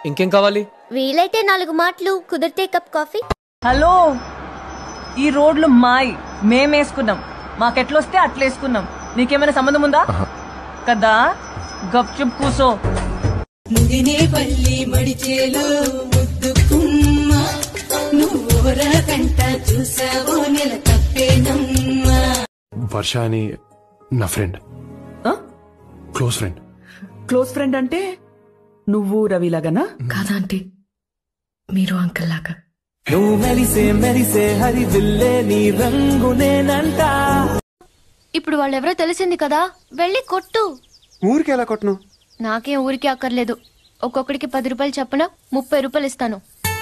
ఇంకేం కావాలి వీలైతే నాలుగు మాటలు కుదిరితే కప్ కాఫీ హలో ఈ రోడ్లు మాయి మేమేసుకున్నాం మాకెట్లొస్తే అట్లేసుకున్నాం నీకేమైనా సంబంధం ఉందా కదా గప్చుప్ కూసో ముదినే పల్లి మడిచేలో ముద్దుకుమ్మ నువ్వోరా కంట చూసావో నెల తప్పేనమ్మా వర్ష అని నా friend close friend close friend అంటే నువ్వు రవిలాగనా కాదా ఆంటీ మీరు అంకుల్ లాగా నువ్వు మెరిసే మెరిసే హరి విల్లే నీ రంగు నేనంట ఇప్పుడు వాళ్ళెవరో తెలిసింది కదా వెళ్ళి కొట్టు ఊరికి ఎలా కొట్టను నాకేం ఊరికి అక్కర్లేదు ఒక్కొక్కడికి పది రూపాయలు చెప్పన ముప్పై రూపాయలు ఇస్తాను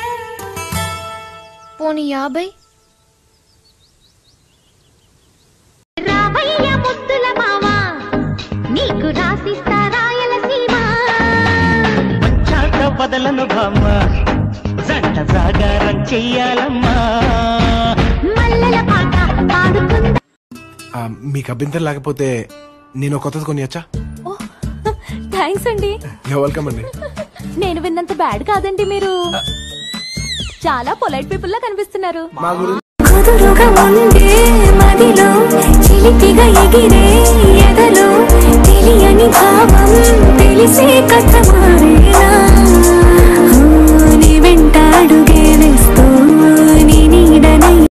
పోనీ యాభై రావయ్య ముద్దుల మావా నీకు రాసిస్తా రాయలసీమ చాట బదలను బామ్మ జంట జాగారం చెయ్యాలమ్మా మల్లెల పాట పాడుకుందా ఆ, మీకు అభ్యంతరం లేకపోతే నేను ఒక కొత్తది కొనియచ్చా థ్యాంక్స్ అండి వెల్కమ్ అండి నేను విన్నంత బ్యాడ్ కాదండి మీరు చాలా పొలైట్ పీపుల్ లా కనిపిస్తున్నారు మా గురించి కుదురుగా ఉండే మదిలో చిలిపిగా ఎగిరే ఎదలో తెలియని భావం తెలిసే కథ మారేనా